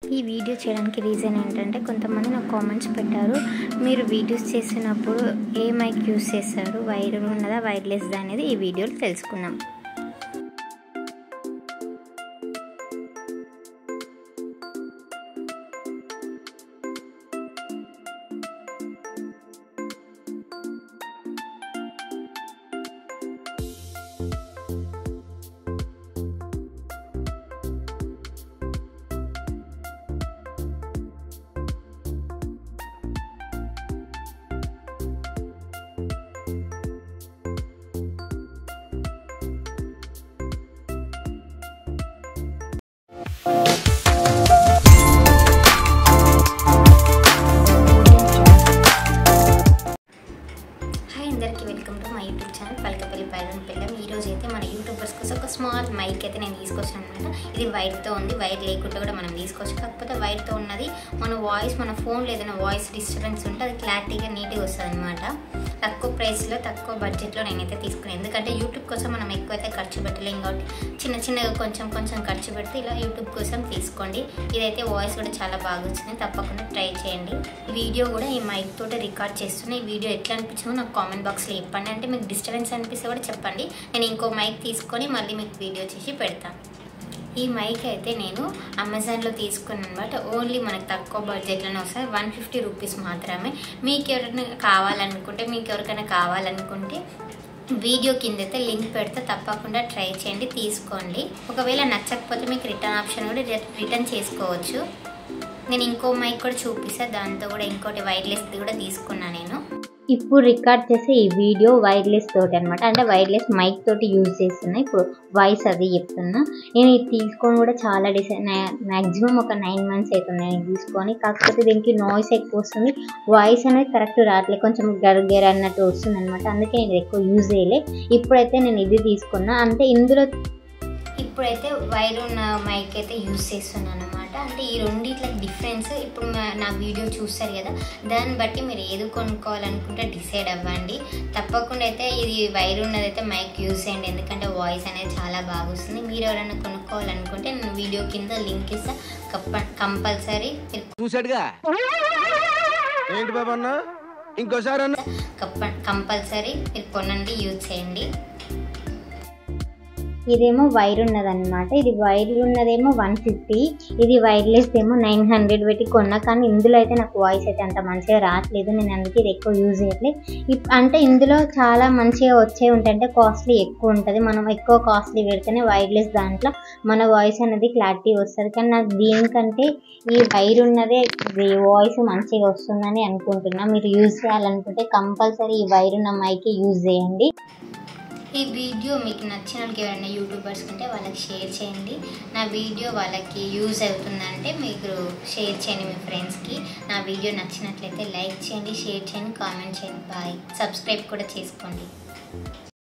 ఈ వీడియో చేయడానికి రీజన్ ఏంటంటే కొంతమంది నాకు కామెంట్స్ పెట్టారు మీరు వీడియోస్ చేసినప్పుడు ఏ మైక్ యూస్ చేస్తారు వైర్ ఉన్నదా వైర్లెస్దా అనేది ఈ వీడియోలో తెలుసుకుందాం హాయ్ అందరికీ welcome to my YouTube channel Palakapalli పైరన్ పిల్లం ఈ రోజు అయితే మన యూట్యూబర్స్ కోసం ఒక స్మాల్ మైక్ అయితే నేను తీసుకొచ్చాను అనమాట ఇది వైర్తో ఉంది వైర్ లేకుండా కూడా మనం తీసుకోవచ్చు కాకపోతే వైర్తో ఉన్నది మన వాయిస్ మన ఫోన్లో ఏదైనా వాయిస్ డిస్టర్బెన్స్ ఉంటే అది క్లారిటీగా నీట్గా వస్తుంది అనమాట తక్కువ ప్రైస్లో తక్కువ బడ్జెట్లో నేనైతే తీసుకున్నాను ఎందుకంటే యూట్యూబ్ కోసం మనం ఎక్కువైతే ఖర్చు పెట్టలేం కాబట్టి చిన్న చిన్నగా కొంచెం కొంచెం ఖర్చు పెడితే ఇలా యూట్యూబ్ కోసం తీసుకోండి ఇదైతే వాయిస్ కూడా చాలా బాగా వచ్చింది తప్పకుండా ట్రై చేయండి వీడియో కూడా ఈ మైక్ తోటి రికార్డ్ చేస్తున్నా ఈ వీడియో ఎట్లా అనిపించిందో నాకు కామెంట్ బాక్స్లో చెప్పండి అంటే మీకు డిస్టర్బెన్స్ అనిపిస్తే కూడా చెప్పండి నేను ఇంకో మైక్ తీసుకొని మళ్ళీ మీకు వీడియో చేసి పెడతాను ఈ మైక్ అయితే నేను అమెజాన్లో తీసుకున్నాను అనమాట ఓన్లీ మనకు తక్కువ బడ్జెట్లోనే వస్తుంది వన్ ఫిఫ్టీ రూపీస్ మాత్రమే మీకు ఎవరైనా కావాలనుకుంటే మీకు ఎవరికైనా కావాలనుకుంటే వీడియో కింద అయితే లింక్ పెడితే తప్పకుండా ట్రై చేయండి తీసుకోండి ఒకవేళ నచ్చకపోతే మీకు రిటర్న్ ఆప్షన్ కూడా రిటర్న్ చేసుకోవచ్చు నేను ఇంకో మైక్ కూడా చూపిస్తాను దాంతో కూడా ఇంకోటి వైర్లెస్ది కూడా తీసుకున్నా నేను ఇప్పుడు రికార్డ్ చేసే ఈ వీడియో వైర్లెస్ తోటి అనమాట అంటే వైర్లెస్ మైక్ తోటి యూజ్ చేస్తున్నా ఇప్పుడు వాయిస్ అది చెప్తున్నా నేను ఇది తీసుకొని కూడా చాలా డిసైన్ మ్యాక్సిమం ఒక నైన్ మంత్స్ అవుతుంది నేను తీసుకొని కాకపోతే దీనికి నాయిస్ ఎక్కువ వస్తుంది వాయిస్ అనేది కరెక్ట్ రావట్లేదు కొంచెం గరగర అన్నట్టు వస్తుంది అనమాట అందుకే నేను ఎక్కువ యూజ్ చేయలే ఇప్పుడైతే నేను ఇది తీసుకున్నా అంటే ఇందులో ఇప్పుడైతే వైర్ ఉన్న మైక్ అయితే యూస్ చేస్తున్నాను అనమాట అంటే ఈ రెండిట్లకి డిఫరెన్స్ ఇప్పుడు మా- నా వీడియో చూస్తారు కదా దాన్ని బట్టి మీరు ఏది కొనుక్కోవాలనుకుంటే డిసైడ్ అవ్వండి తప్పకుండా అయితే ఇది వైర్ ఉన్నదైతే మైక్ యూస్ చేయండి ఎందుకంటే వాయిస్ అనేది చాలా బాగా వస్తుంది మీరు ఎవరైనా కొనుక్కోవాలనుకుంటే నేను వీడియో కింద లింక్ ఇస్తా కంపల్సరీ మీరు చూసాడుగా ఏంటి బాబా అన్న ఇంకోసారి అన్న కంపల్సరీ మీరు కొనండి యూజ్ చేయండి ఇదేమో వైర్ ఉన్నదన్నమాట ఇది వైర్ ఉన్నదేమో వన్ ఫిఫ్టీ ఇది వైర్లెస్ ఏమో నైన్ హండ్రెడ్ పెట్టి కొన్నా కానీ ఇందులో అయితే నాకు వాయిస్ అయితే అంత మంచిగా రావట్లేదు నేను అందుకే ఇది ఎక్కువ యూజ్ చేయట్లేదు ఇప్- అంటే ఇందులో చాలా మంచిగా వచ్చే ఉంటాయి అంటే కాస్ట్లీ ఎక్కువ ఉంటుంది మనం ఎక్కువ కాస్ట్లీ పెడితేనే వైర్లెస్ దాంట్లో మన వాయిస్ అనేది క్లారిటీ వస్తుంది కానీ నాకు దీనికంటే ఈ వైర్ ఉన్నదే వాయిస్ మంచిగా వస్తుందని అనుకుంటున్నా మీరు యూజ్ చేయాలనుకుంటే కంపల్సరీ ఈ వైర్ ఉన్న మైకి యూజ్ చేయండి ఈ వీడియో మీకు నచ్చిన వాళ్ళకి ఎవరైనా యూట్యూబర్స్ ఉంటే వాళ్ళకి షేర్ చేయండి నా వీడియో వాళ్ళకి యూజ్ అవుతుందంటే మీరు షేర్ చేయండి మీ ఫ్రెండ్స్కి నా వీడియో నచ్చినట్లయితే లైక్ చేయండి షేర్ చేయండి కామెంట్ చేయండి బాయ్ సబ్స్క్రైబ్ కూడా చేసుకోండి